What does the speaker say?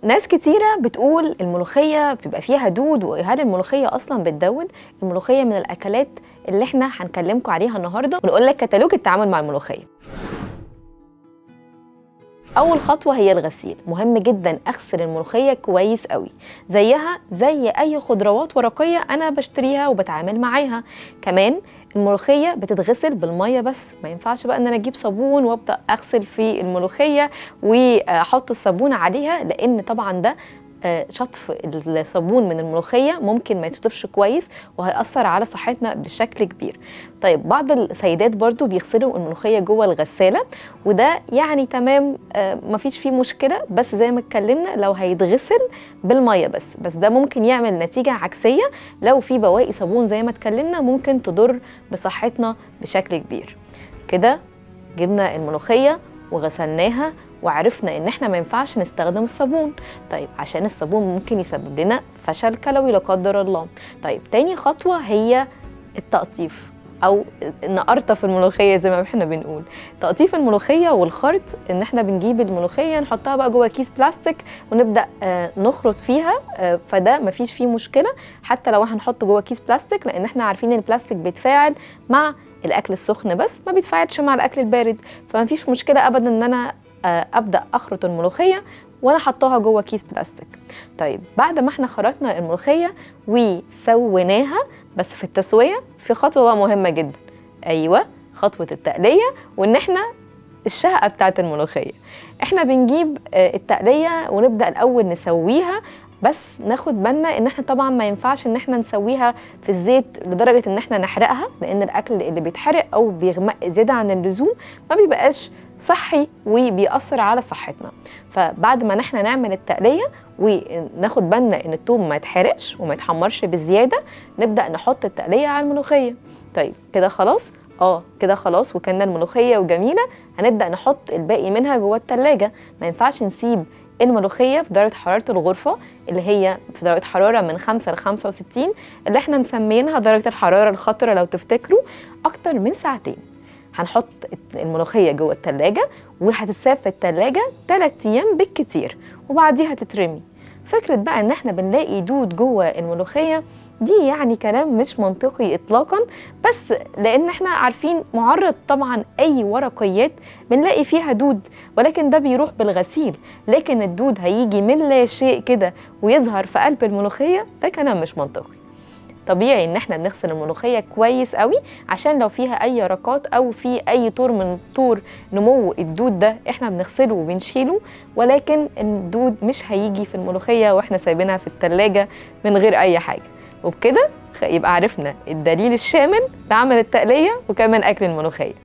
ناس كتيرة بتقول الملوخية بيبقى فيها دود وهل الملوخية أصلا بتدود؟ الملوخية من الأكلات اللي احنا هنكلمكم عليها النهاردة ونقول لك كتالوج التعامل مع الملوخية أول خطوة هي الغسيل مهم جدا أغسل الملوخية كويس قوي زيها زي أي خضروات ورقية أنا بشتريها وبتعامل معاها كمان الملوخية بتتغسل بالمية بس ما ينفعش بقى ان انا اجيب صابون وابدا اغسل في الملوخية واحط الصابون عليها لان طبعا ده آه، شطف الصابون من الملوخيه ممكن ما يتشطفش كويس وهيأثر على صحتنا بشكل كبير. طيب بعض السيدات برضو بيغسلوا الملوخيه جوه الغساله وده يعني تمام آه، مفيش فيه مشكله بس زي ما اتكلمنا لو هيتغسل بالميه بس بس ده ممكن يعمل نتيجه عكسيه لو في بواقي صابون زي ما اتكلمنا ممكن تضر بصحتنا بشكل كبير. كده جبنا الملوخيه وغسلناها وعرفنا ان احنا ما ينفعش نستخدم الصابون طيب عشان الصابون ممكن يسبب لنا فشل كلوي لا قدر الله طيب تاني خطوه هي التقطيف او نقرطف الملوخيه زي ما احنا بنقول تقطيف الملوخيه والخرط ان احنا بنجيب الملوخيه نحطها بقى جوه كيس بلاستيك ونبدا آه نخرط فيها آه فده مفيش فيه مشكله حتى لو هنحط جوه كيس بلاستيك لان احنا عارفين ان البلاستيك بيتفاعل مع الاكل السخن بس ما بيتفاعلش مع الاكل البارد فما فيش مشكله ابدا ان انا آه ابدا اخرط الملوخيه وانا حطاها جوه كيس بلاستيك طيب بعد ما احنا خرطنا الملوخيه وسويناها بس في التسويه في خطوه بقى مهمه جدا ايوه خطوه التقليه وان احنا الشهقه بتاعت الملوخيه احنا بنجيب آه التقليه ونبدا الاول نسويها بس ناخد بالنا ان احنا طبعا ما ينفعش ان احنا نسويها في الزيت لدرجه ان احنا نحرقها لان الاكل اللي بيتحرق او بيغمق زياده عن اللزوم ما بيبقاش صحي وبيأثر على صحتنا فبعد ما احنا نعمل التقليه وناخد بالنا ان الثوم ما يتحرقش وما يتحمرش بزياده نبدا نحط التقليه على الملوخيه طيب كده خلاص اه كده خلاص وكنا الملوخيه وجميله هنبدا نحط الباقي منها جوه التلاجة ما ينفعش نسيب الملوخيه في درجه حراره الغرفه اللي هي في درجه حراره من 5 ل 65 اللي احنا مسميينها درجه الحراره الخطره لو تفتكروا اكتر من ساعتين هنحط الملوخيه جوه التلاجة وهتتساب في التلاجة 3 ايام بالكتير وبعديها تترمي فكره بقى ان احنا بنلاقي دود جوه الملوخيه دي يعني كلام مش منطقي اطلاقا بس لان احنا عارفين معرض طبعا اي ورقيات بنلاقي فيها دود ولكن ده بيروح بالغسيل لكن الدود هيجي من لا شيء كده ويظهر في قلب الملوخيه ده كلام مش منطقي طبيعي ان احنا بنغسل الملوخيه كويس قوي عشان لو فيها اي رقات او في اي طور من طور نمو الدود ده احنا بنغسله وبنشيله ولكن الدود مش هيجي في الملوخيه واحنا سايبينها في التلاجة من غير اي حاجه وبكده يبقى عرفنا الدليل الشامل لعمل التقليه وكمان اكل الملوخيه